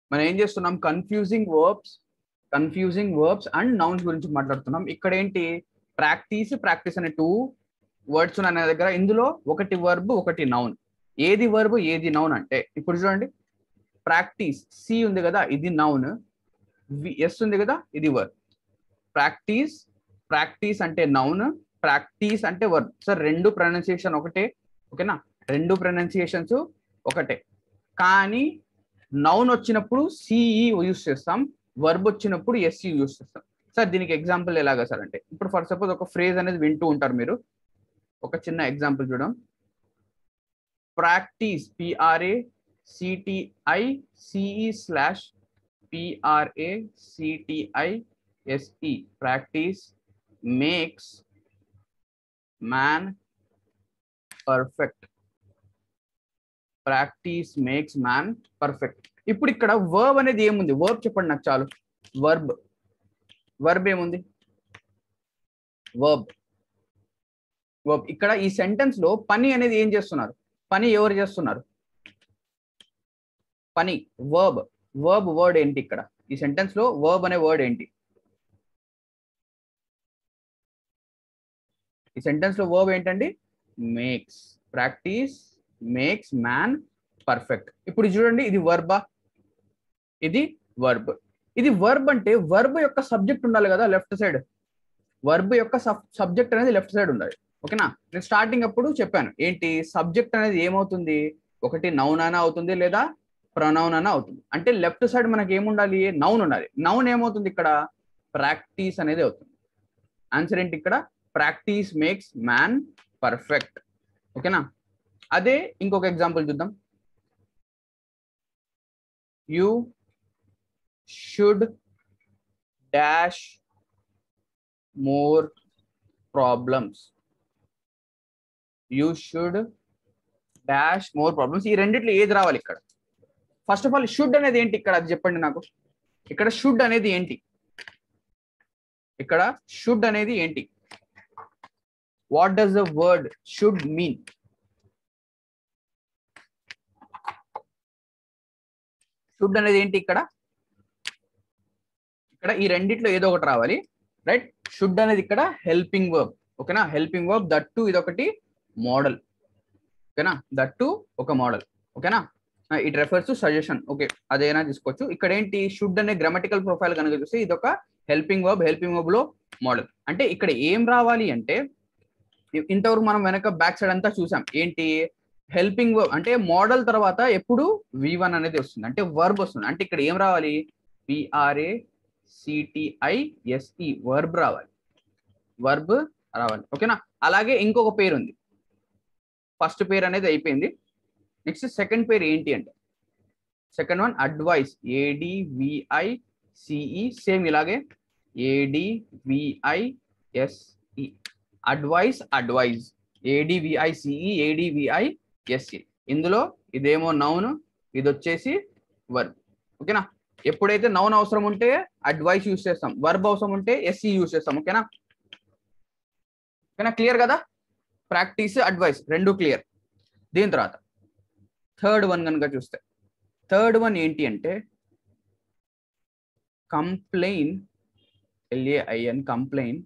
మనం ఏం చేస్తున్నాం confusing verbs confusing verbs and nouns గురించి మాట్లాడుతున్నాం ఇక్కడ ఏంటి ప్రాక్టీస్ ప్రాక్టీస్ అనే టూ వర్డ్స్ అనే దగ్గర ఇందులో ఒకటి వర్బ్ ఒకటి నౌన్ ఏది వర్బ్ ఏది నౌన్ అంటే ఇప్పుడు చూడండి ప్రాక్టీస్ సి ఉంది కదా ఇది నౌన్ ఎస్ ఉంది కదా ఇది వర్బ్ ప్రాక్టీస్ ప్రాక్టీస్ అంటే నౌన్ ప్రాక్టీస్ అంటే వర్బ్ సార్ రెండు ప్రొనౌన్సియేషన్ ఒకటే ఓకేనా రెండు ప్రొనౌన్సియేషన్స్ ఒకటే కానీ నౌన్ వచ్చినప్పుడు సిఈ యూస్ చేస్తాం వర్బ్ వచ్చినప్పుడు ఎస్ఈ యూస్ చేస్తాం సార్ దీనికి ఎగ్జాంపుల్ ఎలాగా సార్ అంటే ఇప్పుడు ఫర్ సపోజ్ ఒక ఫ్రేజ్ అనేది వింటూ ఉంటారు మీరు ఒక చిన్న ఎగ్జాంపుల్ చూడం practice PRA CTI CE slash PRA CTI SE practice makes man perfect practice makes man perfect ఇప్పుడు ఇక్కడ వర్బ్ అనేది ఏముంది వర్బ్ చెప్పండి నాకు చాలు వర్బ్ వర్బ్ ఏముంది వర్బ్ వర్బ్ ఇక్కడ ఈ సెంటెన్స్ లో పని అనేది ఏం చేస్తున్నారు పని ఎవరు చేస్తున్నారు పని వర్బ్ వర్బ్ వర్డ్ ఏంటి ఇక్కడ ఈ సెంటెన్స్ లో వర్బ్ అనే వర్డ్ ఏంటి ఈ సెంటెన్స్ లో వర్బ్ ఏంటండి makes practice makes man perfect ఇప్పుడు చూడండి ఇది వర్బా ఇది వర్బ్ ఇది వర్బ్ అంటే వర్బ్ యొక్క సబ్జెక్ట్ ఉండాలి కదా లెఫ్ట్ సైడ్ వర్బ్ యొక్క సబ్జెక్ట్ అనేది లెఫ్ట్ సైడ్ ఉండాలి ఓకేనా నేను స్టార్టింగ్ అప్పుడు చెప్పాను ఏంటి సబ్జెక్ట్ అనేది ఏమవుతుంది ఒకటి నౌన్ అయినా అవుతుంది లేదా ప్రొనౌన్ అయినా అవుతుంది అంటే లెఫ్ట్ సైడ్ మనకి ఏముండాలి నౌన్ ఉండాలి నౌన్ ఏమవుతుంది ఇక్కడ ప్రాక్టీస్ అనేది అవుతుంది ఆన్సర్ ఏంటి ఇక్కడ ప్రాక్టీస్ మేక్స్ మ్యాన్ పర్ఫెక్ట్ ఓకేనా అదే ఇంకొక ఎగ్జాంపుల్ చూద్దాం you should dash more problems you should dash more problems ఈ రెండిట్లో ఏది రావాలి ఇక్కడ ఫస్ట్ ఆఫ్ ఆల్ షుడ్ అనేది ఏంటి ఇక్కడ అది చెప్పండి నాకు ఇక్కడ షుడ్ అనేది ఏంటి ఇక్కడ షుడ్ అనేది ఏంటి what does the word should mean should అనేది ఏంటి ఇక్కడ ఇక్కడ ఈ రెండిట్లో ఏదో ఒకటి రావాలి రైట్ షుడ్ అనేది ఇక్కడ హెల్పింగ్ వర్బ్ ఓకేనా హెల్పింగ్ వర్బ్ దట్ టు ఇది ఒకటి మోడల్ ఓకేనా దట్ టు ఒక మోడల్ ఓకేనా it refers to suggestion okay అదైనా తీసుకోవచ్చు ఇక్కడ ఏంటి షుడ్ అనే గ్రామటికల్ ప్రొఫైల్ కనుక చూస్తే ఇది ఒక హెల్పింగ్ వర్బ్ హెల్పింగ్ వర్బ్ లో మోడల్ అంటే ఇక్కడ ఏం రావాలి అంటే ఇంతవరకు మనం వెనక బ్యాక్ సైడ్ అంతా చూసాం ఏంటి హెల్పింగ్ వర్బ్ అంటే మోడల్ తర్వాత ఎప్పుడు వి వన్ అనేది వస్తుంది అంటే వర్బ్ వస్తుంది అంటే ఇక్కడ ఏం రావాలి పిఆర్ఏ సిటిఐ ఎస్ఈ వర్బ్ రావాలి వర్బ్ రావాలి ఓకేనా అలాగే ఇంకొక పేరు ఉంది ఫస్ట్ పేరు అనేది అయిపోయింది నెక్స్ట్ సెకండ్ పేరు ఏంటి అంటే second one advice ADVI CE same ఇలాగే ADVI SE advice advise ADVI CE ADVI SE ఇందులో ఇదేమో నౌన్ ఇది వచ్చేసి వర్బ్ ఓకేనా ఎప్పుడైతే నౌన్ అవసరం ఉంటే అడ్వైస్ యూస్ చేస్తాం వర్బ్ అవసరం ఉంటే ఎస్ఈ యూస్ చేస్తాం ఓకేనా ఓకేనా క్లియర్ కదా ప్రాక్టీస్ అడ్వైస్ రెండు క్లియర్ దీని తర్వాత థర్డ్ వన్ కనుక చూస్తే థర్డ్ వన్ ఏంటి అంటే complain LAIN complain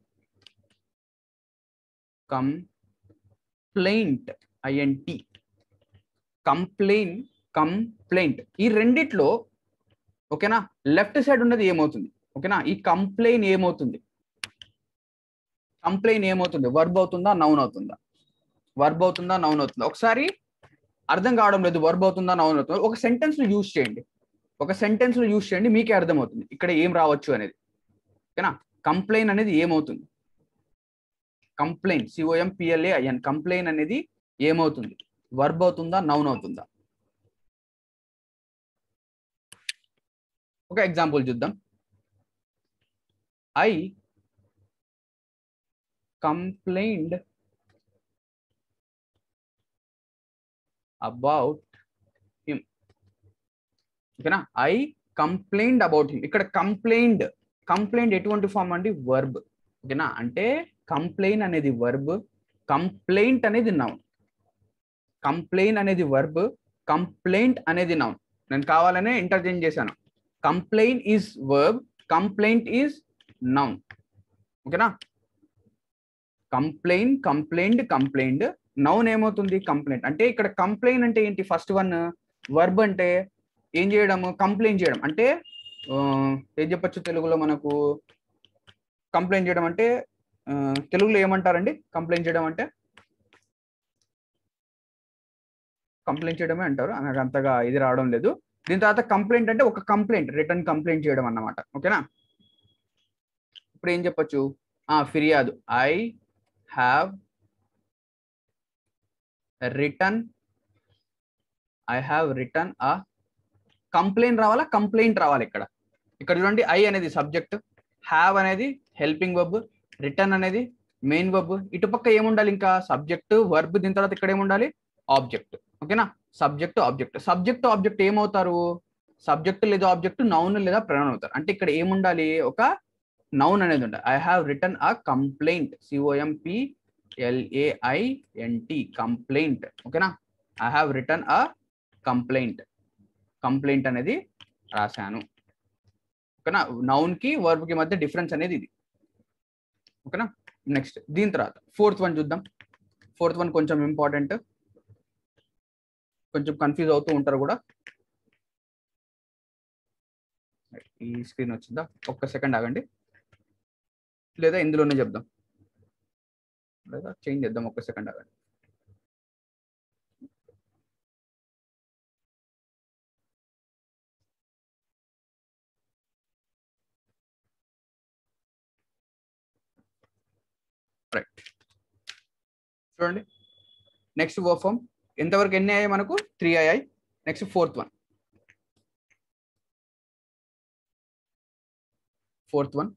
complaint INT complain complaint ఈ రెండిట్లో ఓకేనా లెఫ్ట్ సైడ్ ఉన్నది ఏమవుతుంది ఓకేనా ఈ కంప్లైన్ ఏమవుతుంది కంప్లైన్ ఏమవుతుంది వర్బ్ అవుతుందా నౌన్ అవుతుందా వర్బ్ అవుతుందా నౌన్ అవుతుందా ఒకసారి అర్థం కావడం లేదు వర్బ్ అవుతుందా నౌన్ అవుతుందా ఒక సెంటెన్స్ లో యూజ్ చేయండి ఒక సెంటెన్స్ లో యూజ్ చేయండి మీకే అర్థమవుతుంది ఇక్కడ ఏం రావచ్చు అనేది ఓకేనా కంప్లైన్ అనేది ఏమవుతుంది complain COM PLA IN complain అనేది ఏమవుతుంది వర్బ్ అవుతుందా నౌన్ అవుతుందా ఒక ఎగ్జాంపుల్ చూద్దాం ఐ కంప్లైండ్ అబౌట్ హిమ్ ఓకేనా ఐ కంప్లైండ్ అబౌట్ హిమ్ ఇక్కడ కంప్లైండ్ కంప్లైంట్ ఎటువంటి ఫామ్ అండి వర్బ్ ఓకేనా అంటే కంప్లైన్ అనేది వర్బ్ కంప్లైంట్ అనేది నౌన్ కంప్లైన్ అనేది వర్బ్ కంప్లైంట్ అనేది నౌన్ నేను కావాలనే ఇంటర్చేంజ్ చేశాను complaint is verb complaint is noun ఓకేనా కంప్లైంట్ కంప్లైంట్ కంప్లైంట్ నౌన్ ఏమవుతుంది కంప్లైంట్ అంటే ఇక్కడ కంప్లైంట్ అంటే ఏంటి ఫస్ట్ వన్ వర్బ్ అంటే ఏం చేయడం కంప్లైంట్ చేయడం అంటే ఆ, ఏం చెప్పొచ్చు తెలుగులో మనకు కంప్లైంట్ చేయడం అంటే ఆ, తెలుగులో ఏమంటారండి కంప్లైంట్ చేయడం అంటే కంప్లైంట్ చేయడమే అంటారు నాకు అంతగా ఇది రావడం లేదు దీని తర్వాత కంప్లైంట్ అంటే ఒక కంప్లైంట్ రిటర్న్ కంప్లైంట్ చేయడం అన్నమాట ఓకేనా ఇప్పుడు ఏం చెప్పొచ్చు ఆ ఫిర్యాదు I have return I have return a complaint రావాలా కంప్లైంట్ రావాలి ఇక్కడ ఇక్కడ చూడండి ఐ అనేది సబ్జెక్ట్ హ్యావ్ అనేది హెల్పింగ్ వర్బ్ రిటర్న్ అనేది మెయిన్ వర్బ్ ఇటుపక్క ఏముండాలి ఇంకా సబ్జెక్ట్ వర్బ్ దీని తర్వాత ఇక్కడ ఏముండాలి ఆబ్జెక్ట్ ఓకేనా సబ్జెక్ట్ ఆబ్జెక్ట్ సబ్జెక్ట్ ఆబ్జెక్ట్ ఏమవుతారు సబ్జెక్ట్ లేదా ఆబ్జెక్ట్ నౌన్ లేదా ప్రొనౌన్ అవుతారు అంటే ఇక్కడ ఏముండాలి ఒక నౌన్ అనేది ఉండాలి I have return a complaint COMP LAINT complaint ఓకేనా I have return a complaint complaint అనేది రాశాను ఓకేనా నౌన్ కి వర్బ్ కి మధ్య డిఫరెన్స్ అనేది ఇది ఓకేనా నెక్స్ట్ దీని తర్వాత ఫోర్త్ వన్ చూద్దాం ఫోర్త్ వన్ కొంచెం ఇంపార్టెంట్ కొంచెం కన్ఫ్యూజ్ అవుతూ ఉంటారు కూడా ఈ స్క్రీన్ వచ్చిందా ఒక్క సెకండ్ ఆగండి లేదా ఇందులోనే చెప్దాం లేదా చేంజ్ చేద్దాం ఒక్క సెకండ్ ఆగండి రైట్ చూడండి నెక్స్ట్ వర్క్ ఫామ్ ఎంతవరకు ఎన్ని అయ్యాయి మనకు త్రీ అయ్యాయి next fourth one fourth one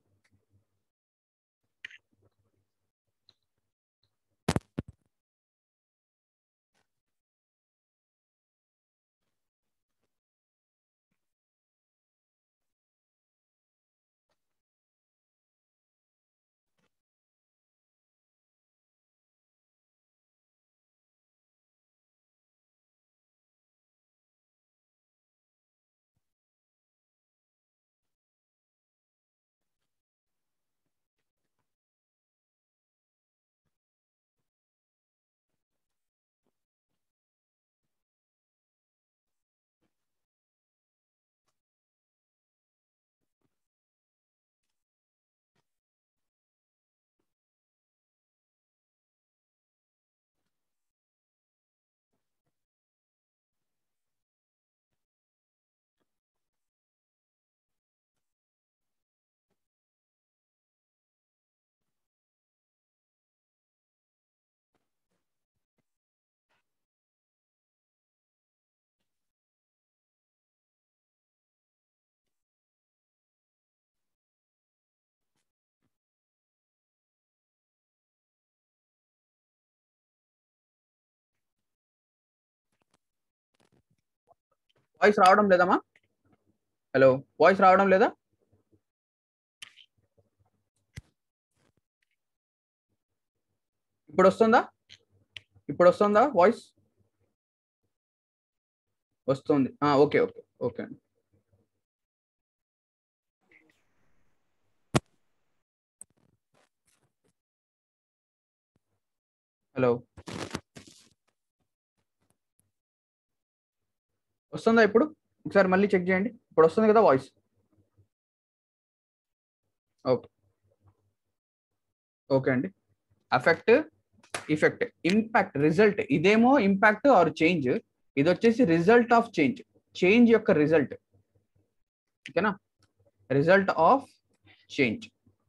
voice రావడం లేదమ్మా హలో వాయిస్ రావడం లేదా ఇప్పుడు వస్తుందా ఇప్పుడు వస్తుందా వాయిస్ వస్తుంది ఓకే ఓకే ఓకే అండి హలో వస్తుందా ఇప్పుడు ఒకసారి మళ్ళీ చెక్ చేయండి ఇప్పుడు వస్తుంది కదా వాయిస్ ఓకే ఓకే అండి అఫెక్ట్ ఇఫెక్ట్ ఇంపాక్ట్ రిజల్ట్ ఇదేమో ఇంపాక్ట్ ఆర్ చేంజ్ ఇది వచ్చేసి రిజల్ట్ ఆఫ్ చేంజ్ చేంజ్ యొక్క రిజల్ట్ ఓకేనా రిజల్ట్ ఆఫ్ చేంజ్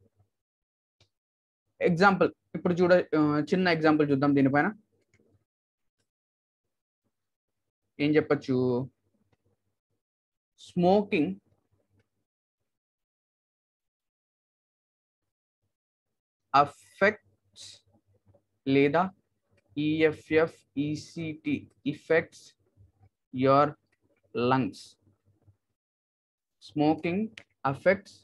ఎగ్జాంపుల్ ఇప్పుడు చూడ ఆ, చిన్న ఎగ్జాంపుల్ చూద్దాం దీనిపైన ఏం చెప్పచ్చు స్మోకింగ్ అఫెక్ట్స్ లేదా EFF ECT effects your lungs smoking affects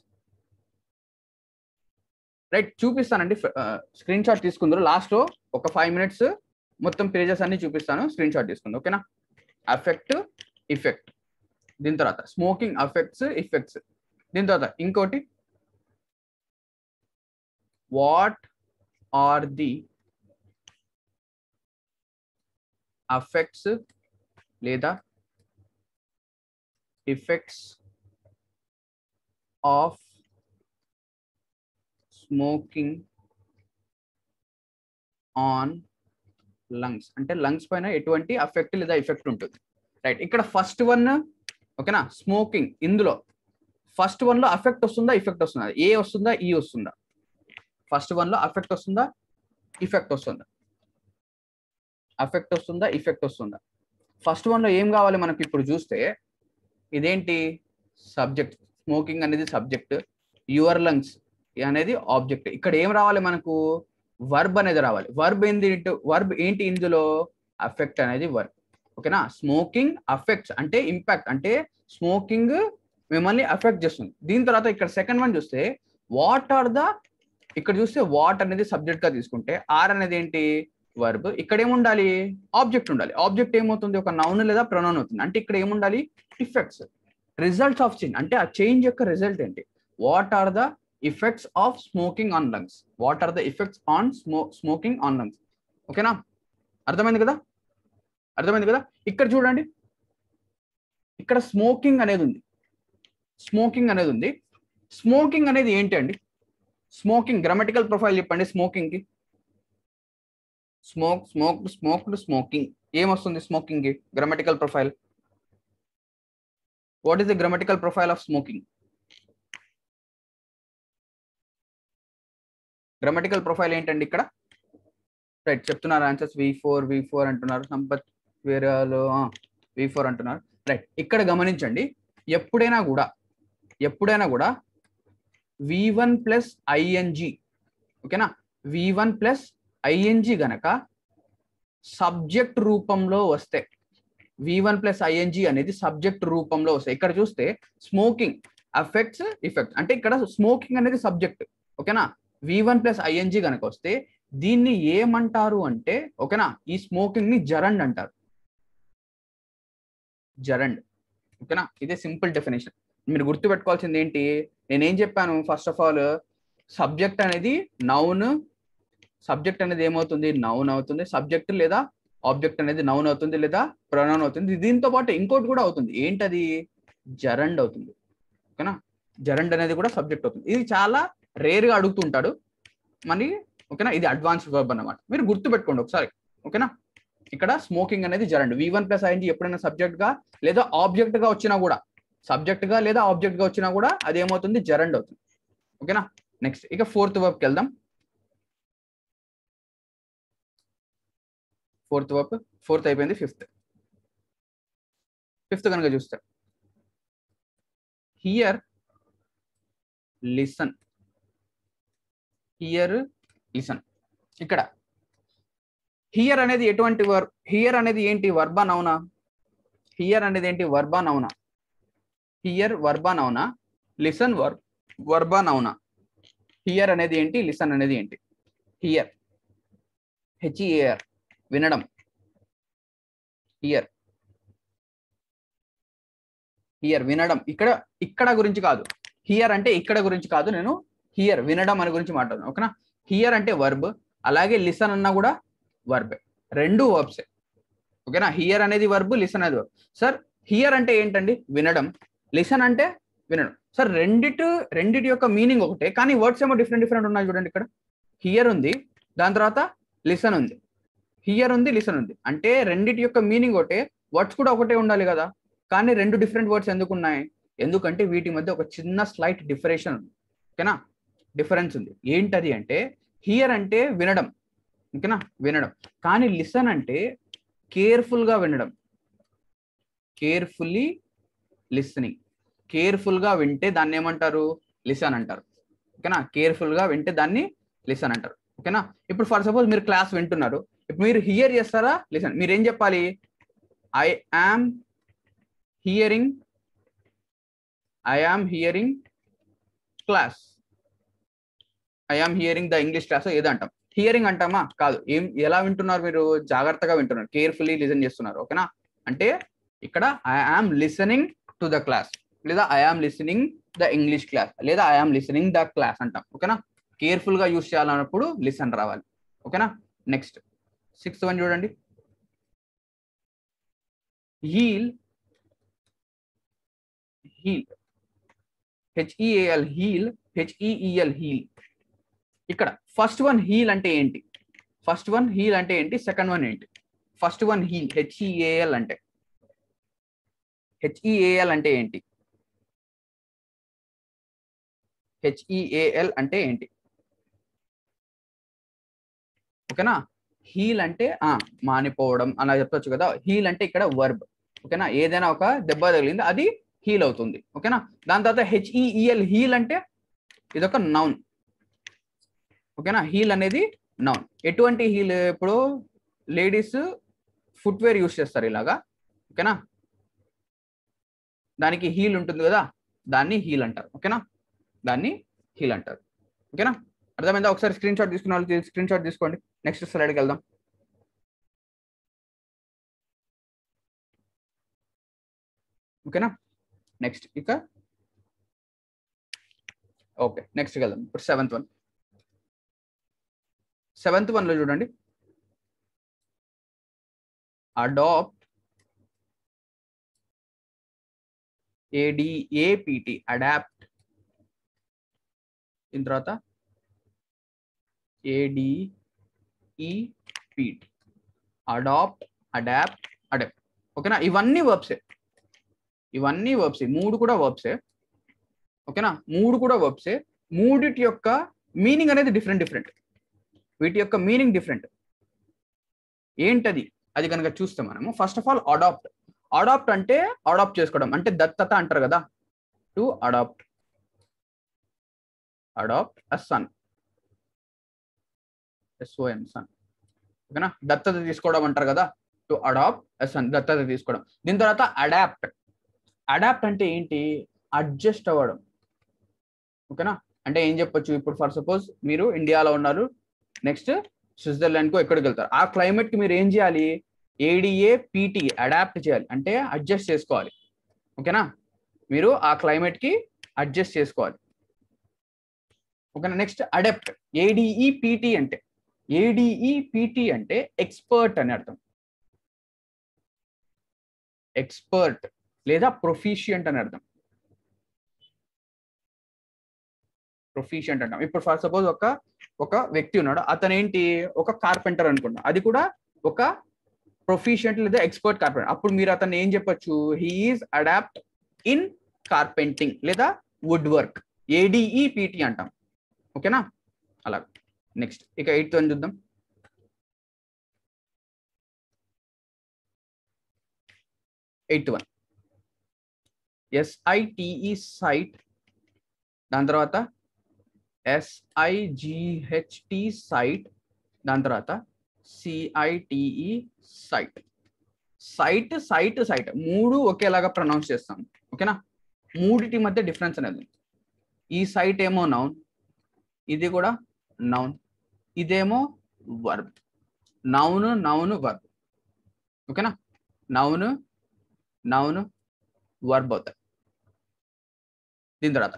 right చూపిస్తానండి స్క్రీన్ షాట్ తీసుకుందరు లాస్ట్ ఒక ఫైవ్ మినిట్స్ మొత్తం పేజెస్ అన్ని చూపిస్తాను స్క్రీన్ షాట్ తీసుకుంది ఓకేనా అఫెక్ట్ ఇఫెక్ట్ దీని తర్వాత స్మోకింగ్ అఫెక్ట్స్ ఇఫెక్ట్స్ దీని తర్వాత ఇంకోటి వాట్ ఆర్ ది అఫెక్ట్స్ లేదా effects of smoking on lungs అంటే లంగ్స్ పైన ఎటువంటి అఫెక్ట్ లేదా ఎఫెక్ట్ ఉంటుంది రైట్ ఇక్కడ ఫస్ట్ వన్ ఓకేనా స్మోకింగ్ ఇందులో ఫస్ట్ వన్ లో అఫెక్ట్ వస్తుందా ఇఫెక్ట్ వస్తుందా ఏ వస్తుందా ఈ వస్తుందా ఫస్ట్ వన్ లో అఫెక్ట్ వస్తుందా ఇఫెక్ట్ వస్తుందా అఫెక్ట్ వస్తుందా ఇఫెక్ట్ వస్తుందా ఫస్ట్ వన్ లో ఏం కావాలి మనకి ఇప్పుడు చూస్తే ఇదేంటి సబ్జెక్ట్ స్మోకింగ్ అనేది సబ్జెక్ట్ యువర్ లంగ్స్ అనేది ఆబ్జెక్ట్ ఇక్కడ ఏం రావాలి మనకు వర్బ్ అనేది రావాలి వర్బ్ ఏంటి వర్బ్ ఏంటి ఇందులో అఫెక్ట్ అనేది వర్బ్ ఓకేనా స్మోకింగ్ అఫెక్ట్స్ అంటే ఇంపాక్ట్ అంటే స్మోకింగ్ మిమ్మల్ని అఫెక్ట్ చేస్తుంది దీని తర్వాత ఇక్కడ సెకండ్ వన్ చూస్తే వాట్ ఆర్ ద ఇక్కడ చూస్తే వాట్ అనేది సబ్జెక్ట్ గా తీసుకుంటే ఆర్ అనేది ఏంటి వర్బ్ ఇక్కడ ఏముండాలి ఆబ్జెక్ట్ ఉండాలి ఆబ్జెక్ట్ ఏమవుతుంది ఒక నౌన్ లేదా ప్రొనౌన్ అవుతుంది అంటే ఇక్కడ ఏముండాలి ఇఫెక్ట్స్ రిజల్ట్స్ ఆఫ్ చేంజ్ అంటే ఆ చేంజ్ యొక్క రిజల్ట్ ఏంటి what are the effects of smoking on lungs what are the effects on స్మో స్మోకింగ్ ఆన్ లంగ్స్ ఓకేనా అర్థమైంది కదా అర్థమైంది కదా ఇక్కడ చూడండి ఇక్కడ స్మోకింగ్ అనేది ఉంది స్మోకింగ్ అనేది ఉంది స్మోకింగ్ అనేది ఏంటి అండి స్మోకింగ్ గ్రామటికల్ ప్రొఫైల్ చెప్పండి స్మోకింగ్ కి స్మోక్ స్మోక్ స్మోక్డ్ స్మోకింగ్ ఏమొస్తుంది స్మోకింగ్ కి grammatical profile what is the grammatical profile of smoking grammatical profile ఏంటండి ఇక్కడ రైట్ చెప్తున్నారు answers V four V four అంటున్నారు సంపత్ వేరే వి ఫోర్ అంటున్నారు రైట్ ఇక్కడ గమనించండి ఎప్పుడైనా కూడా ఎప్పుడైనా కూడా వి వన్ ప్లస్ ఐఎన్జి ఓకేనా వి వన్ ప్లస్ ఐఎన్జి గనక సబ్జెక్ట్ రూపంలో వస్తే వి వన్ ప్లస్ ఐఎన్జి అనేది సబ్జెక్ట్ రూపంలో వస్తాయి ఇక్కడ చూస్తే స్మోకింగ్ అఫెక్ట్స్ ఇఫెక్ట్ అంటే ఇక్కడ స్మోకింగ్ అనేది సబ్జెక్ట్ ఓకేనా వి వన్ ప్లస్ ఐఎన్జి కనుక వస్తే దీన్ని ఏమంటారు అంటే ఓకేనా ఈ స్మోకింగ్ ని జరండ్ అంటారు జరండ్ ఓకేనా ఇదే సింపుల్ డెఫినేషన్ మీరు గుర్తుపెట్టుకోవాల్సింది ఏంటి నేనేం చెప్పాను ఫస్ట్ ఆఫ్ ఆల్ సబ్జెక్ట్ అనేది నౌన్ సబ్జెక్ట్ అనేది ఏమవుతుంది నౌన్ అవుతుంది సబ్జెక్ట్ లేదా ఆబ్జెక్ట్ అనేది నౌన్ అవుతుంది లేదా ప్రొనౌన్ అవుతుంది దీంతో పాటు ఇంకోటి కూడా అవుతుంది ఏంటది జరండ్ అవుతుంది ఓకేనా జరండ్ అనేది కూడా సబ్జెక్ట్ అవుతుంది ఇది చాలా రేర్ గా అడుగుతుంటాడు మరి ఓకేనా ఇది అడ్వాన్స్ వర్బ్ అన్నమాట మీరు గుర్తు పెట్టుకోండి ఒకసారి ఓకేనా ఇక్కడ స్మోకింగ్ అనేది gerund V one plus I N G ఎప్పుడైనా సబ్జెక్ట్ గా లేదా ఆబ్జెక్ట్ గా వచ్చినా కూడా సబ్జెక్ట్ గా లేదా ఆబ్జెక్ట్ గా వచ్చినా కూడా అది ఏమవుతుంది జరండ్ అవుతుంది ఓకేనా నెక్స్ట్ ఇక ఫోర్త్ వర్బ్కి వెళ్దాం ఫోర్త్ వర్బ్ ఫోర్త్ అయిపోయింది ఫిఫ్త్ ఫిఫ్త్ కనుక చూస్తే హియర్ లిసన్ హియర్ లిసన్ ఇక్కడ హియర్ అనేది ఎటువంటి వర్ హియర్ అనేది ఏంటి వర్బా నౌనా హియర్ అనేది ఏంటి వర్బా నౌనా హియర్ వర్బా నౌనా లిసన్ వర్ వర్బా నౌనా హియర్ అనేది ఏంటి లిసన్ అనేది ఏంటి హియర్ హెచ్ఈఏఆర్ వినడం హియర్ హియర్ వినడం ఇక్కడ ఇక్కడ గురించి కాదు హియర్ అంటే ఇక్కడ గురించి కాదు నేను హియర్ వినడం అని గురించి మాట్లాడుతున్నాను ఓకేనా హియర్ అంటే వర్బ్ అలాగే లిసన్ అన్నా కూడా వర్బ్ రెండు వర్బ్సే ఓకేనా హియర్ అనేది వర్బ్ లిసన్ అనేది వర్బ్ సార్ హియర్ అంటే ఏంటండి వినడం లిసన్ అంటే వినడం సార్ రెండిటి రెండిటి యొక్క మీనింగ్ ఒకటే కానీ వర్డ్స్ ఏమో డిఫరెంట్ డిఫరెంట్ ఉన్నాయి చూడండి ఇక్కడ హియర్ ఉంది దాని తర్వాత లిసన్ ఉంది హియర్ ఉంది లిసన్ ఉంది అంటే రెండిటి యొక్క మీనింగ్ ఒకటే వర్డ్స్ కూడా ఒకటే ఉండాలి కదా కానీ రెండు డిఫరెంట్ వర్డ్స్ ఎందుకు ఉన్నాయి ఎందుకంటే వీటి మధ్య ఒక చిన్న స్లైట్ డిఫరెషన్ ఉంది ఓకేనా డిఫరెన్స్ ఉంది ఏంటది అంటే హియర్ అంటే వినడం ఓకేనా వినడం కానీ లిసన్ అంటే కేర్ఫుల్గా వినడం కేర్ఫుల్లీ లిసనింగ్ కేర్ఫుల్గా వింటే దాన్ని ఏమంటారు లిసన్ అంటారు ఓకేనా కేర్ఫుల్గా వింటే దాన్ని లిసన్ అంటారు ఓకేనా ఇప్పుడు ఫర్ సపోజ్ మీరు క్లాస్ వింటున్నారు ఇప్పుడు మీరు హియర్ చేస్తారా లిసన్ మీరు ఏం చెప్పాలి I am hearing I am hearing class I am hearing the English class ఏదో అంటాం హియరింగ్ అంటామా కాదు ఏం ఎలా వింటున్నారు మీరు జాగ్రత్తగా వింటున్నారు కేర్ఫుల్లీ లిసన్ చేస్తున్నారు ఓకేనా అంటే ఇక్కడ I am listening to the class లేదా I am listening the English class లేదా I am listening the class అంటాం ఓకేనా కేర్ఫుల్ గా యూస్ చేయాలన్నప్పుడు లిసన్ రావాలి ఓకేనా నెక్స్ట్ సిక్స్త్ వన్ చూడండి heal heal H E A L heal H E E L heal ఇక్కడ ఫస్ట్ వన్ హీల్ అంటే ఏంటి ఫస్ట్ వన్ హీల్ అంటే ఏంటి సెకండ్ వన్ ఏంటి ఫస్ట్ వన్ హీల్ హెచ్ఈఏఎల్ అంటే హెచ్ఈఏఎల్ అంటే ఏంటి హెచ్ఈఏఎల్ అంటే ఏంటి ఓకేనా హీల్ అంటే ఆ మానిపోవడం అలా చెప్పొచ్చు కదా హీల్ అంటే ఇక్కడ వర్బ్ ఓకేనా ఏదైనా ఒక దెబ్బ తగిలింది అది హీల్ అవుతుంది ఓకేనా దాని తర్వాత హెచ్ఈఈఎల్ హీల్ అంటే ఇదొక నౌన్ ఓకేనా హీల్ అనేది నౌన్ ఎటువంటి హీల్ ఇప్పుడు లేడీస్ ఫుట్వేర్ యూస్ చేస్తారు ఇలాగా ఓకేనా దానికి హీల్ ఉంటుంది కదా దాన్ని హీల్ అంటారు ఓకేనా దాన్ని హీల్ అంటారు ఓకేనా అర్థమైందా ఒకసారి స్క్రీన్ షాట్ తీసుకున్న వాళ్ళు స్క్రీన్ షాట్ తీసుకోండి నెక్స్ట్ స్లైడ్కి వెళ్దాం ఓకేనా నెక్స్ట్ ఇక ఓకే నెక్స్ట్కి వెళ్దాం ఇప్పుడు సెవెంత్ వన్ సెవెంత్ వన్లో చూడండి అడాప్ట్ ఏడిఏపిటి అడాప్ట్ దీని తర్వాత ఏడిఈపిటి అడాప్ట్ అడాప్ట్ అడాప్ట్ ఓకేనా ఇవన్నీ వర్బ్సే ఇవన్నీ వర్బ్సే మూడు కూడా వర్బ్సే ఓకేనా మూడు కూడా వర్బ్సే మూడిటి యొక్క మీనింగ్ అనేది డిఫరెంట్ డిఫరెంట్ వీటి యొక్క మీనింగ్ డిఫరెంట్ ఏంటది అది కనుక చూస్తే మనము first of all adopt adopt అంటే అడాప్ట్ చేసుకోవడం అంటే దత్తత అంటారు కదా to adopt adopt a son S O N son ఓకేనా దత్తత తీసుకోవడం అంటారు కదా టు అడాప్ట్ అ సన్ దత్తత తీసుకోవడం దీని తర్వాత అడాప్ట్ అడాప్ట్ అంటే ఏంటి అడ్జస్ట్ అవ్వడం ఓకేనా అంటే ఏం చెప్పొచ్చు ఇప్పుడు ఫర్ సపోజ్ మీరు ఇండియాలో ఉన్నారు నెక్స్ట్ స్విట్జర్లాండ్కు ఎక్కడికి వెళ్తారు ఆ క్లైమేట్కి మీరు ఏం చేయాలి ఏడిఏ పీటీ అడాప్ట్ చేయాలి అంటే అడ్జస్ట్ చేసుకోవాలి ఓకేనా మీరు ఆ క్లైమేట్కి అడ్జస్ట్ చేసుకోవాలి ఓకేనా నెక్స్ట్ అడాప్ట్ ఏడిఈ పీటీ అంటే ఏడిఈ పీటీ అంటే ఎక్స్పర్ట్ అని అర్థం ఎక్స్పర్ట్ లేదా ప్రొఫిషియంట్ అని అర్థం ప్రొఫిషియంట్ అంటాం ఇప్పుడు ఫర్ సపోజ్ ఒక ఒక వ్యక్తి ఉన్నాడు అతను ఏంటి ఒక కార్పెంటర్ అనుకున్నా అది కూడా ఒక ప్రొఫిషియంట్ లేదా ఎక్స్పర్ట్ కార్పెంటర్ అప్పుడు మీరు అతను ఏం చెప్పొచ్చు హీఈస్ అడాప్ట్ ఇన్ కార్పెంటింగ్ లేదా వుడ్ వర్క్ ఏడిఈ పీటీ అంటాం ఓకేనా అలా నెక్స్ట్ ఇక ఎయిత్ అని చూద్దాం ఎయిత్ వన్ ఎస్ఐటిఈ సైట్ దాని తర్వాత ఎస్ఐజిహెచ్టి సైట్ దాని తర్వాత C I T E cite site site site మూడు ఒకేలాగా ప్రొనౌన్స్ చేస్తాం ఓకేనా మూడిటి మధ్య డిఫరెన్స్ అనేది ఉంది. ఈ సైట్ ఏమో నౌన్ ఇది కూడా నౌన్ ఇదేమో వర్బ్ నౌన్ నౌన్ వర్బ్ ఓకేనా నౌన్ నౌన్ వర్బ్ అవుతాయి దీని తర్వాత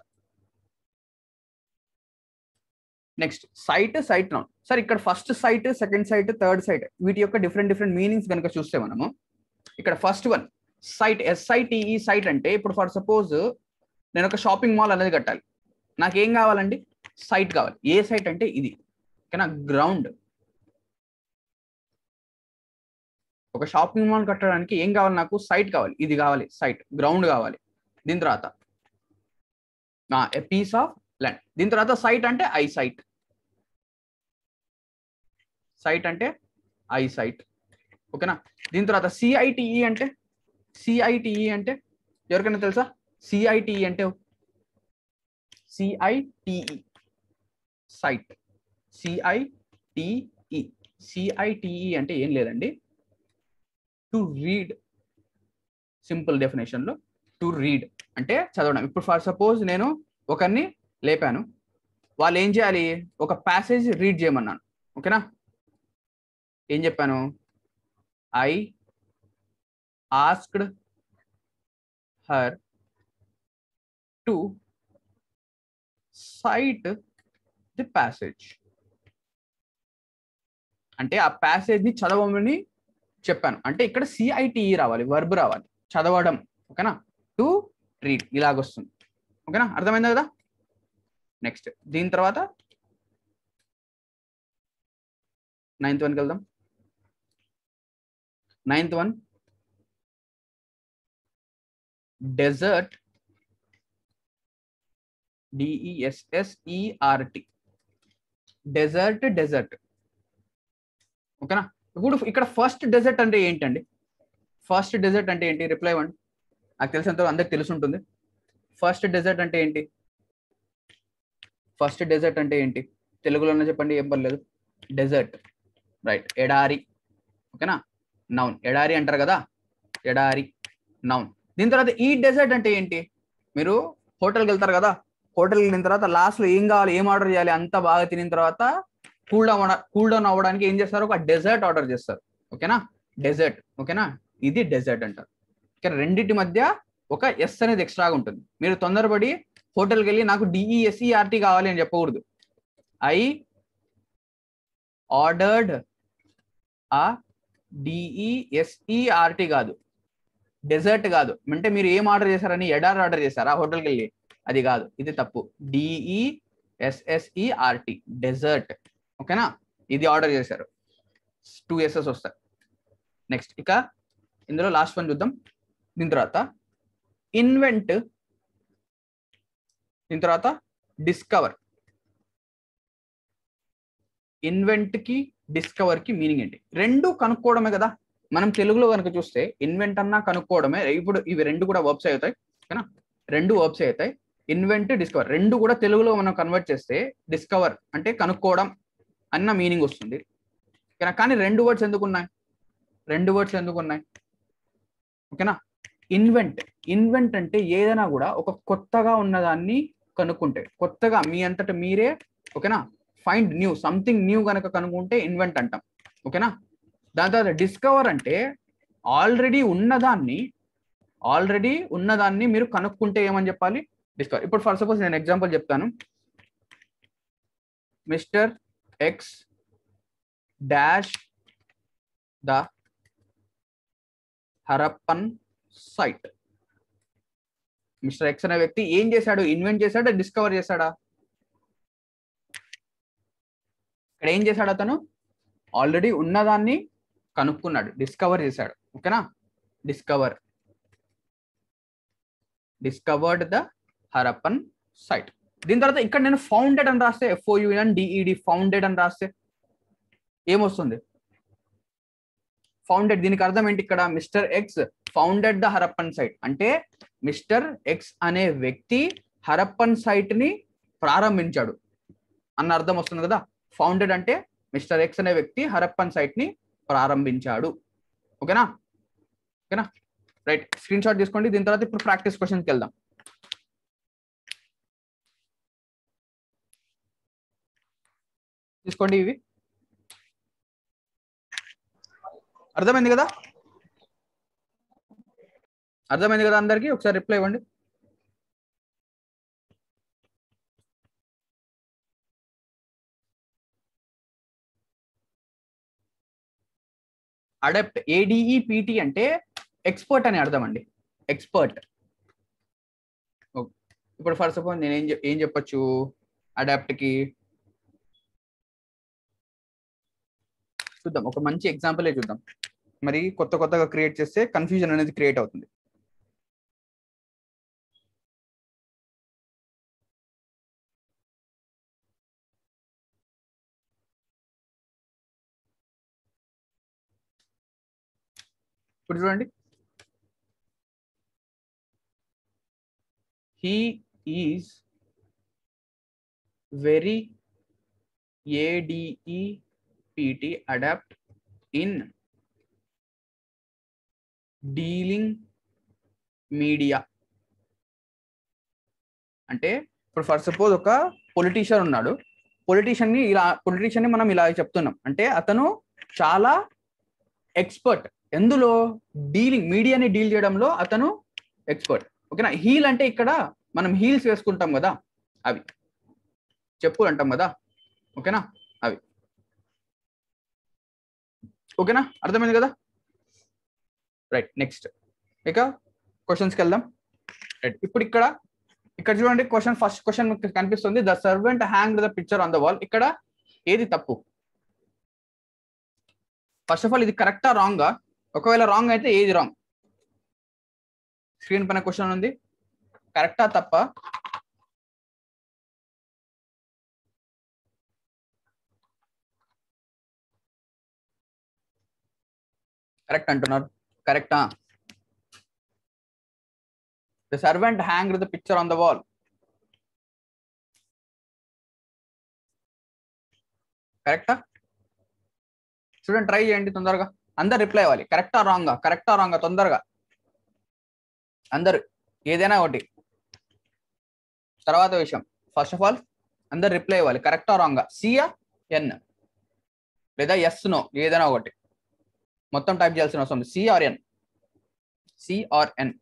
next sight sight noun sir ఇక్కడ first sight second cite third site వీటి యొక్క డిఫరెంట్ డిఫరెంట్ మీనింగ్స్ కనుక చూస్తే మనము ఇక్కడ first one site S I T E site అంటే ఇప్పుడు ఫర్ సపోజ్ నేను ఒక షాపింగ్ మాల్ అనేది కట్టాలి నాకు ఏం కావాలండి సైట్ కావాలి ఏ సైట్ అంటే ఇది ఓకేనా గ్రౌండ్ ఒక షాపింగ్ మాల్ కట్టడానికి ఏం కావాలి నాకు సైట్ కావాలి ఇది కావాలి సైట్ గ్రౌండ్ కావాలి దీని తర్వాత ఎ పీస్ ఆఫ్ ల్యాండ్ దీని తర్వాత సైట్ అంటే ఐ సైట్ సైట్ అంటే ఐ సైట్ ఓకేనా దీని తర్వాత సిఐటిఈ అంటే సిఐటిఈ అంటే ఎవరికైనా తెలుసా సిఐటిఈ అంటే సిఐటిఈ సైట్ సిఐటిఈ సిఐటిఈ అంటే ఏం లేదండి టు రీడ్ సింపుల్ డెఫినేషన్లో టు రీడ్ అంటే చదవడం ఇప్పుడు ఫర్ సపోజ్ నేను ఒకరిని లేపాను వాళ్ళు ఏం చేయాలి ఒక ప్యాసేజ్ రీడ్ చేయమన్నాను ఓకేనా ఏం చెప్పాను I asked her to cite the passage అంటే ఆ ప్యాసేజ్ ని చదవమని చెప్పాను అంటే ఇక్కడ సిఐటిఈ రావాలి వర్బ్ రావాలి చదవడం ఓకేనా టు రీడ్ ఇలాగొస్తుంది ఓకేనా అర్థమైందా కదా నెక్స్ట్ దీని తర్వాత నైన్త్ వన్కి వెళ్దాం ninth one dessert డిఈఎస్ఎస్ఈఆర్టి dessert dessert ఓకేనా ఇప్పుడు ఇక్కడ ఫస్ట్ డెజర్ట్ అంటే ఏంటండి ఫస్ట్ డెజర్ట్ అంటే ఏంటి రిప్లై ఇవ్వండి నాకు తెలిసినంత అందరికి తెలిసి ఉంటుంది ఫస్ట్ డెజర్ట్ అంటే ఏంటి ఫస్ట్ డెజర్ట్ అంటే ఏంటి తెలుగులోనే చెప్పండి ఏం పర్లేదు డెజర్ట్ రైట్ ఎడారి ఓకేనా నౌన్ ఎడారి అంటారు కదా ఎడారి నౌన్ దీని తర్వాత ఈ డెజర్ట్ అంటే ఏంటి మీరు హోటల్కి వెళ్తారు కదా హోటల్కి వెళ్ళిన తర్వాత లాస్ట్లో ఏం కావాలి ఏం ఆర్డర్ చేయాలి అంతా బాగా తినిన తర్వాత కూల్ డౌన్ కూల్ డౌన్ అవ్వడానికి ఏం చేస్తారు ఒక డెజర్ట్ ఆర్డర్ చేస్తారు ఓకేనా డెజర్ట్ ఓకేనా ఇది డెజర్ట్ అంటారు ఓకే రెండింటి మధ్య ఒక ఎస్ అనేది ఎక్స్ట్రాగా ఉంటుంది మీరు తొందరపడి హోటల్కి వెళ్ళి నాకు డిఈఎస్ఈఆర్టీ కావాలి అని చెప్పకూడదు ఐ ఆర్డర్డ్ ఆ డిఈఎస్ఈఆర్టీ కాదు డెజర్ట్ కాదు అంటే మీరు ఏం ఆర్డర్ చేశారని ఎడార్ ఆర్డర్ చేశారా హోటల్కి వెళ్ళి అది కాదు ఇది తప్పు డిఈఎస్ఎస్ఈఆర్టీ డెజర్ట్ ఓకేనా ఇది ఆర్డర్ చేశారు టూ ఎస్ఎస్ వస్తాయి నెక్స్ట్ ఇక ఇందులో లాస్ట్ వన్ చూద్దాం దీని తర్వాత ఇన్వెంట్ దీని తర్వాత డిస్కవర్ ఇన్వెంట్ కి డిస్కవర్ కి మీనింగ్ ఏంటి రెండు కనుక్కోవడమే కదా మనం తెలుగులో కనుక చూస్తే ఇన్వెంట్ అన్నా కనుక్కోవడమే ఇప్పుడు ఇవి రెండు కూడా వర్బ్స్ అవుతాయి ఓకేనా రెండు వర్బ్స్ అవుతాయి ఇన్వెంట్ డిస్కవర్ రెండు కూడా తెలుగులో మనం కన్వర్ట్ చేస్తే డిస్కవర్ అంటే కనుక్కోవడం అన్న మీనింగ్ వస్తుంది ఓకేనా కానీ రెండు వర్డ్స్ ఎందుకు ఉన్నాయి రెండు వర్డ్స్ ఎందుకు ఉన్నాయి ఓకేనా ఇన్వెంట్ ఇన్వెంట్ అంటే ఏదైనా కూడా ఒక కొత్తగా ఉన్నదాన్ని కనుక్కుంటే కొత్తగా మీ అంతట మీరే ఓకేనా ఫైండ్ న్యూ సంథింగ్ న్యూ కనుక కనుక్కుంటే ఇన్వెంట్ అంటాం ఓకేనా దాని తర్వాత డిస్కవర్ అంటే ఆల్రెడీ ఉన్నదాన్ని ఆల్రెడీ ఉన్నదాన్ని మీరు కనుక్కుంటే ఏమని చెప్పాలి డిస్కవర్ ఇప్పుడు ఫర్ సపోజ్ నేను ఎగ్జాంపుల్ చెప్తాను mister X dash the Harappan site mister X అనే వ్యక్తి ఏం చేశాడు ఇన్వెంట్ చేశాడా డిస్కవర్ చేశాడా ఇక్కడ ఏం చేశాడు అతను ఆల్రెడీ ఉన్నదాన్ని కనుక్కున్నాడు డిస్కవర్ చేశాడు ఓకేనా discover discovered the Harappan site దీని తర్వాత ఇక్కడ నేను ఫౌండెడ్ అని రాస్తే ఎఫ్ఓయుఎన్ డిఈడి ఫౌండెడ్ అని రాస్తే ఏమొస్తుంది ఫౌండెడ్ దీనికి అర్థం ఏంటి ఇక్కడ mister X founded the Harappan site అంటే మిస్టర్ ఎక్స్ అనే వ్యక్తి హరప్పన్ సైట్ ని ప్రారంభించాడు అన్న అర్థం వస్తుంది కదా ఫౌండెడ్ అంటే మిస్టర్ ఎక్స్ అనే వ్యక్తి హరప్పన్ సైట్ ని ప్రారంభించాడు ఓకేనా ఓకేనా రైట్ స్క్రీన్ షాట్ తీసుకోండి దీని తర్వాత ఇప్పుడు ప్రాక్టీస్ క్వశ్చన్కి వెళ్దాం తీసుకోండి ఇవి అర్థమైంది కదా అర్థమైంది కదా అందరికి ఒకసారి రిప్లై ఇవ్వండి అడాప్ట్ ఏడిఈ పిటి అంటే ఎక్స్పర్ట్ అని అర్థం అండి ఎక్స్పర్ట్ ఇప్పుడు ఫర్ సపోజ్ నేను ఏం ఏం చెప్పొచ్చు అడాప్ట్ కి చూద్దాం ఒక మంచి ఎగ్జాంపులే చూద్దాం మరి కొత్త కొత్తగా క్రియేట్ చేస్తే కన్ఫ్యూజన్ అనేది క్రియేట్ అవుతుంది ఇప్పుడు చూడండి he is very A D E P T adopt in dealing media అంటే ఇప్పుడు ఫర్ సపోజ్ ఒక పొలిటీషియన్ ఉన్నాడు పొలిటీషియన్ని ఇలా పొలిటీషియన్ని మనం ఇలా చెప్తున్నాం అంటే అతను చాలా ఎక్స్పర్ట్ ఎందులో డీలింగ్ మీడియాని డీల్ చేయడంలో అతను ఎక్స్పర్ట్ ఓకేనా హీల్ అంటే ఇక్కడ మనం హీల్స్ వేసుకుంటాం కదా అవి చెప్పులు అంటాం కదా ఓకేనా అవి ఓకేనా అర్థమైంది కదా రైట్ నెక్స్ట్ ఇక క్వశ్చన్స్కి వెళ్దాం రైట్ ఇప్పుడు ఇక్కడ ఇక్కడ చూడండి క్వశ్చన్ ఫస్ట్ క్వశ్చన్ కనిపిస్తుంది the servant hang the picture on the wall ఇక్కడ ఏది తప్పు ఫస్ట్ ఆఫ్ ఆల్ ఇది కరెక్టా రాంగా ఒకవేళ రాంగ్ అయితే ఏది రాంగ్ స్క్రీన్ పైన క్వశ్చన్ ఉంది కరెక్టా తప్ప కరెక్ట్ అంటున్నారు కరెక్టా the servant hang the picture on the wall కరెక్టా చూడండి ట్రై చేయండి తొందరగా అందరు రిప్లై ఇవ్వాలి కరెక్టా రాంగా కరెక్టా రాంగా తొందరగా అందరు ఏదైనా ఒకటి తర్వాత విషయం ఫస్ట్ ఆఫ్ ఆల్ అందరు రిప్లై ఇవ్వాలి కరెక్టా రాంగా సియా ఎన్ లేదా ఎస్ నో ఏదైనా ఒకటి మొత్తం టైప్ చేయాల్సిన అవసరం ఉంది C R N C R N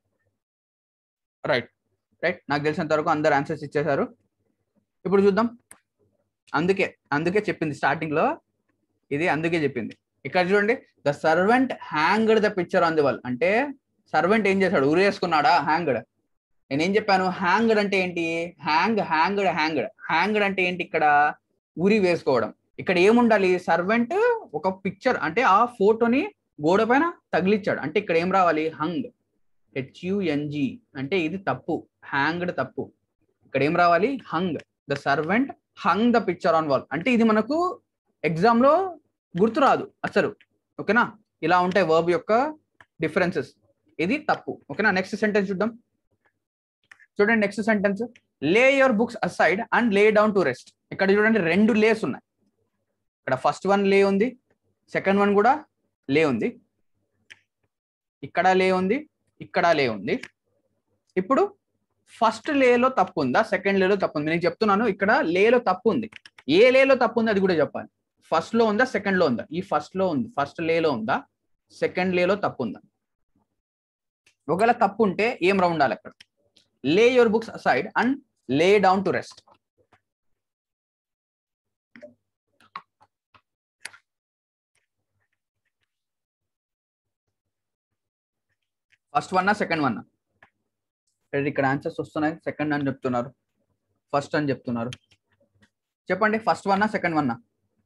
right right నాకు తెలిసినంత వరకు అందరు ఆన్సర్స్ ఇచ్చేశారు ఇప్పుడు చూద్దాం అందుకే అందుకే చెప్పింది స్టార్టింగ్ లో ఇది అందుకే చెప్పింది ఇక్కడ చూడండి the servant hanged the picture on the wall అంటే సర్వెంట్ ఏం చేశాడు ఉరేసుకున్నాడా హ్యాంగ్డ్ నేనేం చెప్పాను హ్యాంగ్డ్ అంటే ఏంటి హ్యాంగ్ హ్యాంగ్డ్ హ్యాంగ్డ్ హ్యాంగ్డ్ అంటే ఏంటి ఇక్కడ ఉరి వేసుకోవడం ఇక్కడ ఏముండాలి సర్వెంట్ ఒక పిక్చర్ అంటే ఆ ఫోటోని గోడ పైన తగిలిచ్చాడు అంటే ఇక్కడ ఏం రావాలి హంగ్ హెచ్యుఎన్జి అంటే ఇది తప్పు హ్యాంగ్డ్ తప్పు ఇక్కడ ఏం రావాలి hung the servant hung the picture on wall అంటే ఇది మనకు ఎగ్జామ్ లో గుర్తురాదు అసలు ఓకేనా ఇలా ఉంటాయి వర్బ్ యొక్క డిఫరెన్సెస్ ఇది తప్పు ఓకేనా నెక్స్ట్ సెంటెన్స్ చూద్దాం చూడండి next sentence lay your books aside and lay down to rest ఇక్కడ చూడండి రెండు లేస్ ఉన్నాయి ఇక్కడ ఫస్ట్ వన్ లే ఉంది సెకండ్ వన్ కూడా లే ఉంది ఇక్కడ లే ఉంది ఇక్కడ లే ఉంది ఇప్పుడు ఫస్ట్ లేలో తప్పు ఉందా సెకండ్ లేలో తప్పు ఉంది నేను చెప్తున్నాను ఇక్కడ లేలో తప్పు ఉంది ఏ లేలో తప్పు ఉంది అది కూడా చెప్పాలి ఫస్ట్ లో ఉందా సెకండ్ లో ఉందా ఈ ఫస్ట్ లో ఉంది ఫస్ట్ లేలో ఉందా సెకండ్ లేలో తప్పు ఉందా ఒకవేళ తప్పు ఉంటే ఏం రా ఉండాలి అక్కడ lay your books aside and lay down to rest first వన్నా సెకండ్ వన్నా ఇక్కడ ఆన్సర్స్ వస్తున్నాయి సెకండ్ అని చెప్తున్నారు ఫస్ట్ అని చెప్తున్నారు చెప్పండి ఫస్ట్ వన్నా సెకండ్ వన్నా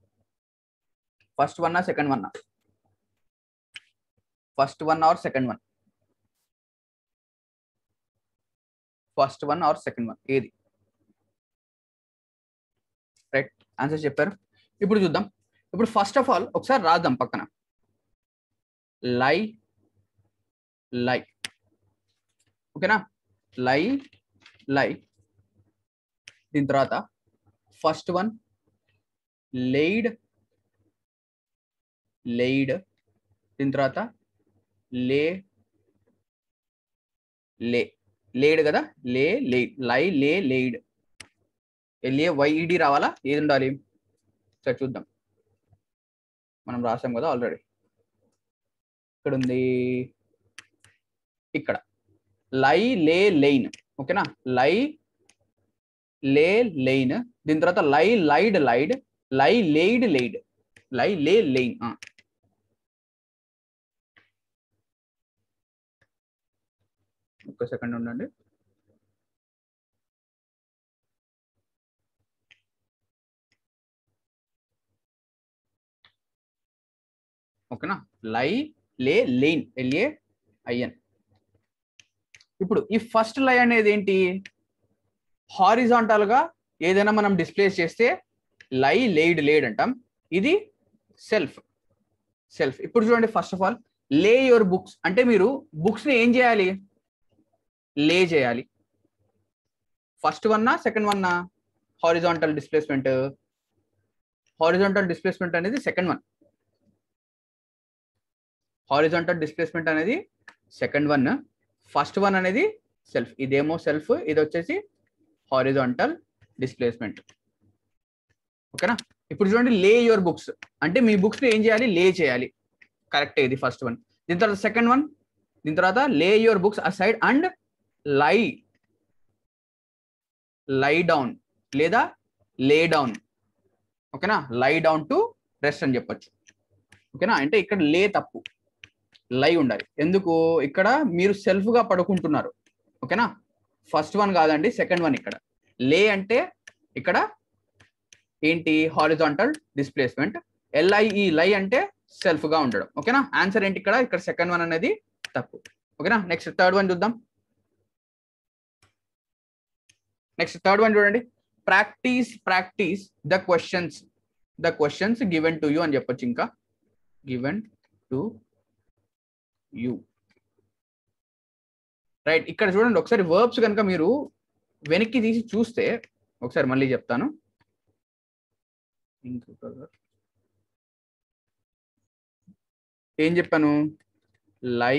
ఫస్ట్ వన్నా సెకండ్ వన్నా first one or second one first one or second one ఏది రైట్ ఆన్సర్ చెప్పారు ఇప్పుడు చూద్దాం ఇప్పుడు ఫస్ట్ ఆఫ్ ఆల్ ఒకసారి రాద్దాం పక్కన లై లై ఓకేనా లై లై దీని తర్వాత ఫస్ట్ వన్ లెయిడ్ లెయిడ్ దీని తర్వాత లే లే లేడ్ కదా లే లేడ్ లై లే లేడ్ ఎల్ఏ వైఈడి రావాలా ఏది ఉండాలి సరే చూద్దాం మనం రాసాం కదా ఆల్రెడీ ఇక్కడ ఉంది ఇక్కడ లై లే లెయిన్ ఓకేనా లై లే లెయిన్ దీని తర్వాత లై లైడ్ లైడ్ లై లేడ్ లేడ్ లై లే లెయిన్ ఒక్క సెకండ్ ఉండండి ఓకేనా లై లే లెయిన్ ఎల్ఏ ఐఎన్ ఇప్పుడు ఈ ఫస్ట్ లై అనేది ఏంటి హారిజాంటల్ గా ఏదైనా మనం డిస్ప్లేస్ చేస్తే లై లేడ్ లేడ్ అంటాం ఇది సెల్ఫ్ సెల్ఫ్ ఇప్పుడు చూడండి first of all lay your books అంటే మీరు బుక్స్ ని ఏం చేయాలి లే చేయాలి ఫస్ట్ వన్నా సెకండ్ వన్నా హారిజాంటల్ డిస్ప్లేస్మెంట్ హారిజాంటల్ డిస్ప్లేస్మెంట్ అనేది సెకండ్ వన్ హారిజాంటల్ డిస్ప్లేస్మెంట్ అనేది సెకండ్ వన్ ఫస్ట్ వన్ అనేది సెల్ఫ్ ఇదేమో సెల్ఫ్ ఇది వచ్చేసి హారిజాంటల్ డిస్ప్లేస్మెంట్ ఓకేనా ఇప్పుడు చూడండి లే యువర్ బుక్స్ అంటే మీ బుక్స్ ఏం చేయాలి లే చేయాలి కరెక్ట్ ఇది ఫస్ట్ వన్ దీని తర్వాత సెకండ్ వన్ దీని తర్వాత లే యువర్ బుక్స్ అసైడ్ అండ్ లై లై డౌన్ లేదా లే డౌన్ ఓకేనా లై డౌన్ టు రెస్ట్ అని చెప్పొచ్చు ఓకేనా అంటే ఇక్కడ లే తప్పు లై ఉండాలి ఎందుకు ఇక్కడ మీరు సెల్ఫ్ గా పడుకుంటున్నారు ఓకేనా ఫస్ట్ వన్ కాదండి సెకండ్ వన్ ఇక్కడ లే అంటే ఇక్కడ ఏంటి హారిజాంటల్ డిస్ప్లేస్మెంట్ ఎల్ఐఈ లై అంటే సెల్ఫ్ గా ఉండడం ఓకేనా ఆన్సర్ ఏంటి ఇక్కడ ఇక్కడ సెకండ్ వన్ అనేది తప్పు ఓకేనా నెక్స్ట్ థర్డ్ వన్ చూద్దాం నెక్స్ట్ థర్డ్ వన్ చూడండి practice practice the questions the questions given to you అని చెప్పొచ్చు ఇంకా గివెన్ టు యూ రైట్ ఇక్కడ చూడండి ఒకసారి వర్బ్స్ కనుక మీరు వెనక్కి తీసి చూస్తే ఒకసారి మళ్ళీ చెప్తాను ఏం చెప్పాను లై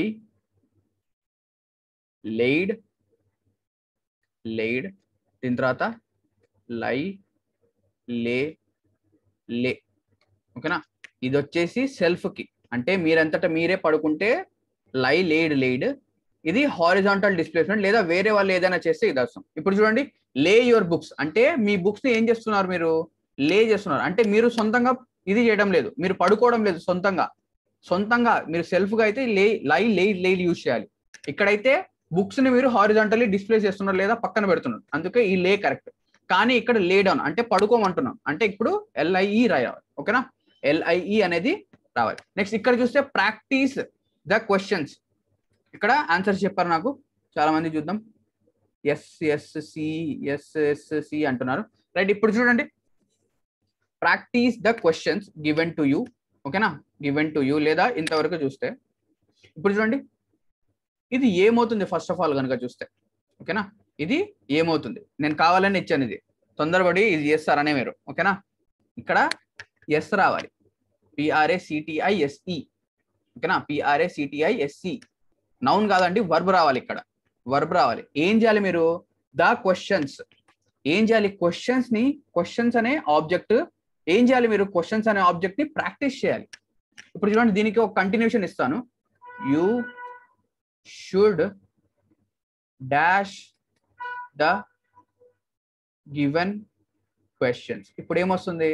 లెయిడ్ లెయిడ్ దీని తర్వాత లై లే లే ఓకేనా ఇది వచ్చేసి సెల్ఫ్ కి అంటే మీరంతటా మీరే పడుకుంటే లై లేడ్ లేడ్ ఇది హారిజాంటల్ డిస్ప్లేస్మెంట్ లేదా వేరే వాళ్ళు ఏదైనా చేస్తే ఇది వస్తాం ఇప్పుడు చూడండి లే యువర్ బుక్స్ అంటే మీ బుక్స్ ని ఏం చేస్తున్నారు మీరు లే చేస్తున్నారు అంటే మీరు సొంతంగా ఇది చేయడం లేదు మీరు పడుకోవడం లేదు సొంతంగా సొంతంగా మీరు సెల్ఫ్ గా అయితే లే లై లే లేడ్ యూజ్ చేయాలి ఇక్కడైతే బుక్స్ ని మీరు హారిజాంటల్లీ డిస్ప్లే చేస్తున్నారు లేదా పక్కన పెడుతున్నారు అందుకే ఈ లే కరెక్ట్ కానీ ఇక్కడ లే డౌన్ అంటే పడుకోమంటున్నాం అంటే ఇప్పుడు ఎల్ఐఈ రాయాలి ఓకేనా ఎల్ఐఈ అనేది రావాలి నెక్స్ట్ ఇక్కడ చూస్తే ప్రాక్టీస్ ద క్వశ్చన్స్ ఇక్కడ ఆన్సర్స్ చెప్పారు నాకు చాలా మంది చూద్దాం S S C S S C అంటున్నారు రైట్ ఇప్పుడు చూడండి practice the questions given to you ఓకేనా గివెన్ టు యూ లేదా ఇంతవరకు చూస్తే ఇప్పుడు చూడండి ఇది ఏమవుతుంది ఫస్ట్ ఆఫ్ ఆల్ కనుక చూస్తే ఓకేనా ఇది ఏమవుతుంది నేను కావాలని ఇచ్చాను ఇది తొందరపడి ఇది చేస్తారనే మీరు ఓకేనా ఇక్కడ ఎస్ రావాలి పిఆర్ఏ సిటిఐ ఎస్ఈ ఓకేనా పిఆర్ఏ సిటిఐ ఎస్సి నౌన్ కాదండి వర్బ్ రావాలి ఇక్కడ వర్బ్ రావాలి ఏం చేయాలి మీరు ద క్వశ్చన్స్ ఏం చేయాలి క్వశ్చన్స్ ని క్వశ్చన్స్ అనే ఆబ్జెక్ట్ ఏం చేయాలి మీరు క్వశ్చన్స్ అనే ఆబ్జెక్ట్ ని ప్రాక్టీస్ చేయాలి ఇప్పుడు చూడండి దీనికి ఒక కంటిన్యూషన్ ఇస్తాను you should dash the given questions ఇప్పుడు ఏమొస్తుంది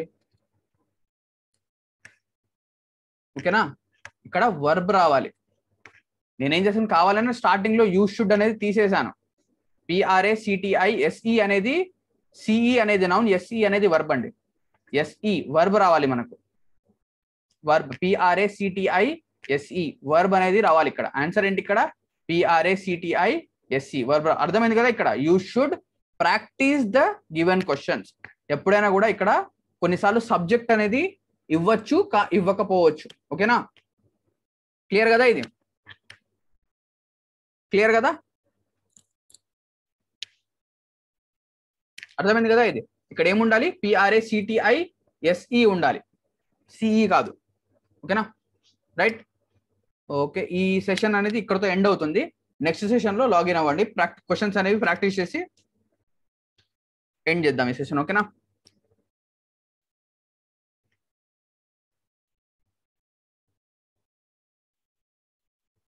ఓకేనా ఇక్కడ వర్బ్ రావాలి నేనేం చేసాను కావాలని స్టార్టింగ్ లో యూ షుడ్ అనేది తీసేశాను పిఆర్ఏ సిటిఐ ఎస్ఈ అనేది సిఈ అనేది నౌన్ ఎస్ఈ అనేది వర్బ్ అండి ఎస్ఈ వర్బ్ రావాలి మనకు verb P R A CTI SE verb అనేది రావాలి ఇక్కడ ఆన్సర్ ఏంటి ఇక్కడ పిఆర్ఏ సిటిఐ ఎస్ఈ వర్బ్ అర్థమైంది కదా ఇక్కడ you should practice the given questions ఎప్పుడైనా కూడా ఇక్కడ కొన్నిసార్లు సబ్జెక్ట్ అనేది ఇవ్వచ్చు కా- ఇవ్వకపోవచ్చు ఓకేనా క్లియర్ కదా ఇది క్లియర్ కదా అర్థమైంది కదా ఇది ఇక్కడ ఏముండాలి పిఆర్ఏ సిటిఐ ఎస్ఈ ఉండాలి సిఈ కాదు ఓకేనా రైట్ ఓకే ఈ సెషన్ అనేది ఇక్కడతో ఎండ్ అవుతుంది నెక్స్ట్ సెషన్ లో లాగిన్ అవ్వండి ప్రాక్టీ క్వశ్చన్స్ అనేవి ప్రాక్టీస్ చేసి ఎండ్ చేద్దాం ఈ సెషన్ ఓకేనా